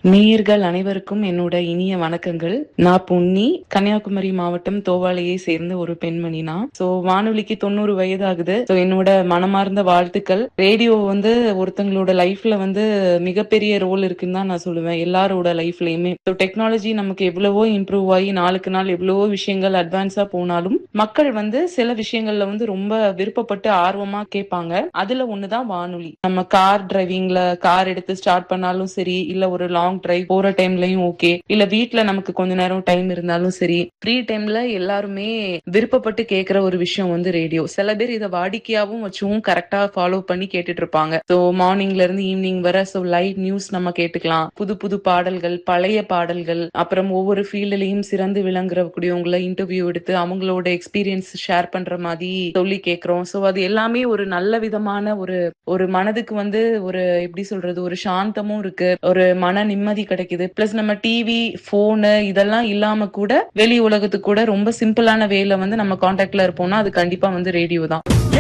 நேயர்கள் அனைவருக்கும் என்னோட இனிய வணக்கங்கள் நான் பொன்னி கன்னியாகுமரி மாவட்டம் தோவாளையை சேர்ந்த ஒரு பெண்மணி நான் சோ வானொலிக்கு தொண்ணூறு வயதாகுது சோ என்னோட மனமார்ந்த வாழ்த்துக்கள் ரேடியோ வந்து ஒருத்தங்களோட லைஃப்ல வந்து மிகப்பெரிய ரோல் இருக்குன்னு தான் நான் சொல்லுவேன் எல்லாரோட லைஃப்லயுமே ஸோ டெக்னாலஜி நமக்கு எவ்வளவோ இம்ப்ரூவ் ஆகி நாளுக்கு நாள் எவ்வளவோ விஷயங்கள் அட்வான்ஸா போனாலும் மக்கள் வந்து சில விஷயங்கள்ல வந்து ரொம்ப விருப்பப்பட்டு ஆர்வமா கேட்பாங்க அதுல ஒண்ணுதான் வானொலி நம்ம கார் டிரைவிங்ல கார் எடுத்து ஸ்டார்ட் பண்ணாலும் சரி இல்ல ஒரு லாங் டிரைவ் போற டைம்லயும் ஓகே இல்ல வீட்ல நமக்கு கொஞ்ச நேரம் டைம் இருந்தாலும் சரி ஃப்ரீ டைம்ல எல்லாருமே விருப்பப்பட்டு கேக்குற ஒரு விஷயம் வந்து ரேடியோ சில பேர் இதை வாடிக்கையாவும் வச்சும் கரெக்டா ஃபாலோ பண்ணி கேட்டுட்டு இருப்பாங்க ஸோ மார்னிங்ல இருந்து ஈவினிங் வர ஸோ லைவ் நியூஸ் நம்ம கேட்டுக்கலாம் புது புது பாடல்கள் பழைய பாடல்கள் அப்புறம் ஒவ்வொரு ஃபீல்ட்லயும் சிறந்து விளங்குறக்கூடியவங்கள இன்டர்வியூ எடுத்து அவங்களோட எக்ஸ்பீரியன்ஸ் ஷேர் பண்ற மாதிரி சொல்லி கேக்குறோம் ஸோ அது எல்லாமே ஒரு நல்ல விதமான ஒரு ஒரு மனதுக்கு வந்து ஒரு எப்படி சொல்றது ஒரு சாந்தமும் இருக்கு ஒரு மன நிம்மதி கிடைக்குது பிளஸ் நம்ம டிவி போனு இதெல்லாம் இல்லாம கூட வெளி உலகத்துக்கு கூட ரொம்ப சிம்பிளான வேல வந்து நம்ம கான்டாக்ட்ல இருப்போம்னா அது கண்டிப்பா வந்து ரேடியோ தான்